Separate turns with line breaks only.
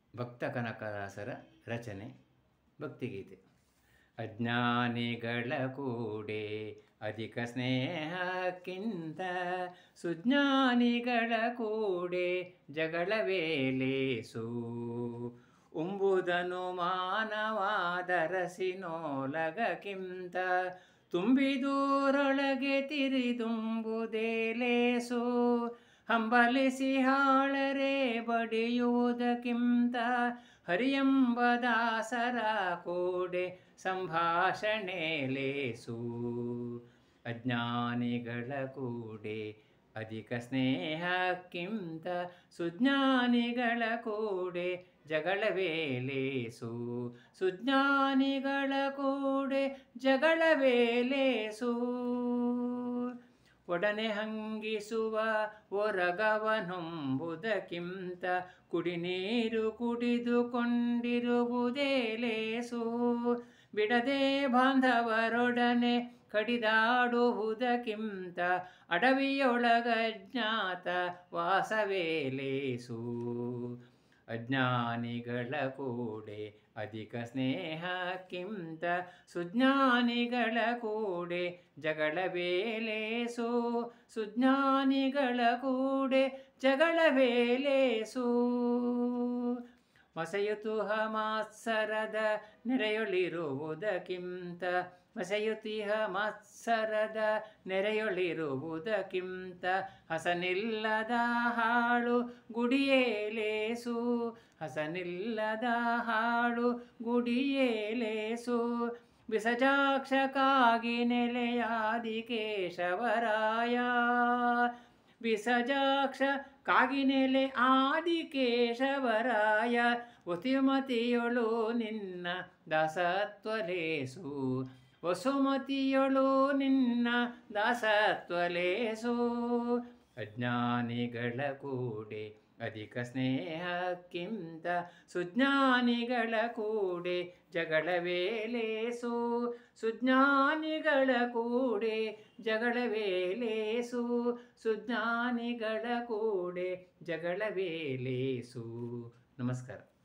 ಭಕ್ತ ಕನಕದಾಸರ ರಚನೆ ಭಕ್ತಿಗೀತೆ ಅಜ್ಞಾನಿಗಳ ಕೂಡೆ ಅಧಿಕ ಸ್ನೇಹಕ್ಕಿಂತ ಸುಜ್ಞಾನಿಗಳ ಕೂಡೆ ಜಗಳವೇಲೇಸು ಉಂಬುದನು ಮಾನವಾದರಸಿನೋಲಗಕ್ಕಿಂತ ತುಂಬಿದೂರೊಳಗೆ ತಿರಿದುಂಬುದೇಲೇಸು ಹಂಬಲಿಸಿ ಹಾಳರೆ ಬಡಿಯುವುದಕ್ಕಿಂತ ಹರಿಯಂಬ ದಾಸರ ಕೋಡೆ ಸಂಭಾಷಣೆ ಲೇಸು ಅಜ್ಞಾನಿಗಳ ಕೂಡೆ ಅಧಿಕ ಸ್ನೇಹಕ್ಕಿಂತ ಸುಜ್ಞಾನಿಗಳ ಕೂಡೆ ಜಗಳವೇಲೇಸು ಸುಜ್ಞಾನಿಗಳ ಕೂಡೆ ಜಗಳವೇಲೇಸು ಒಡನೆ ಹಂಗಿಸುವ ಒರಗವನೊಂಬುದಕ್ಕಿಂತ ಕುಡಿ ನೀರು ಕುಡಿದುಕೊಂಡಿರುವುದೇ ಲೇಸು ಬಿಡದೆ ಬಾಂಧವರೊಡನೆ ಕಡಿದಾಡುವುದಕ್ಕಿಂತ ಅಡವಿಯೊಳಗಜ್ಞಾತ ವಾಸವೇ ಲೇಸು ಅಜ್ಞಾನಿಗಳ ಕೂಡೆ ಅಧಿಕ ಸ್ನೇಹಕ್ಕಿಂತ ಸುಜ್ಞಾನಿಗಳ ಕೂಡೆ ಜಗಳವೇಲೇಸು ಸುಜ್ಞಾನಿಗಳ ಕೂಡೆ ಜಗಳವೇಲೇಸು ಮಸೆಯುತುಹ ಮಾತ್ಸರದ ನೆರೆಯೊಳಿರುವುದಕ್ಕಿಂತ ಮಸೆಯುತಿಹ ಮತ್ಸರದ ನೆರೆಯೊಳಿರುವುದಕ್ಕಿಂತ ಹಸನಿಲ್ಲದ ಹಾಳು ಗುಡಿಯೇಲೇಸು ಹಸನಿಲ್ಲದ ಹಾಳು ಗುಡಿಯೇಲೇಸು ವಿಸಜಾಕ್ಷಕಾಗಿ ನೆಲೆಯಾದಿ ಕೇಶವರಾಯ ವಿಸಜಾಕ್ಷ ಕಾಗಿನೆಲೆ ಆದಿ ಕೇಶವರಾಯ ಒತಿಮತಿಯೊಳು ನಿನ್ನ ದಾಸತ್ವಲೇಸು ವಸುಮತಿಯೊಳು ನಿನ್ನ ದಾಸತ್ವಲೇಸು ಅಜ್ಞಾನಿಗಳ ಕೂಡೆ ಅಧಿಕ ಸ್ನೇಹಕ್ಕಿಂತ ಸುಜ್ಞಾನಿಗಳ ಕೂಡೆ ಜಗಳವೇಲೇಸು ಸುಜ್ಞಾನಿಗಳ ಕೂಡೆ ಜಗಳವೇಲೇಸು ಸುಜ್ಞಾನಿಗಳ ಕೂಡೆ ಜಗಳವೇಲೇಸು ನಮಸ್ಕಾರ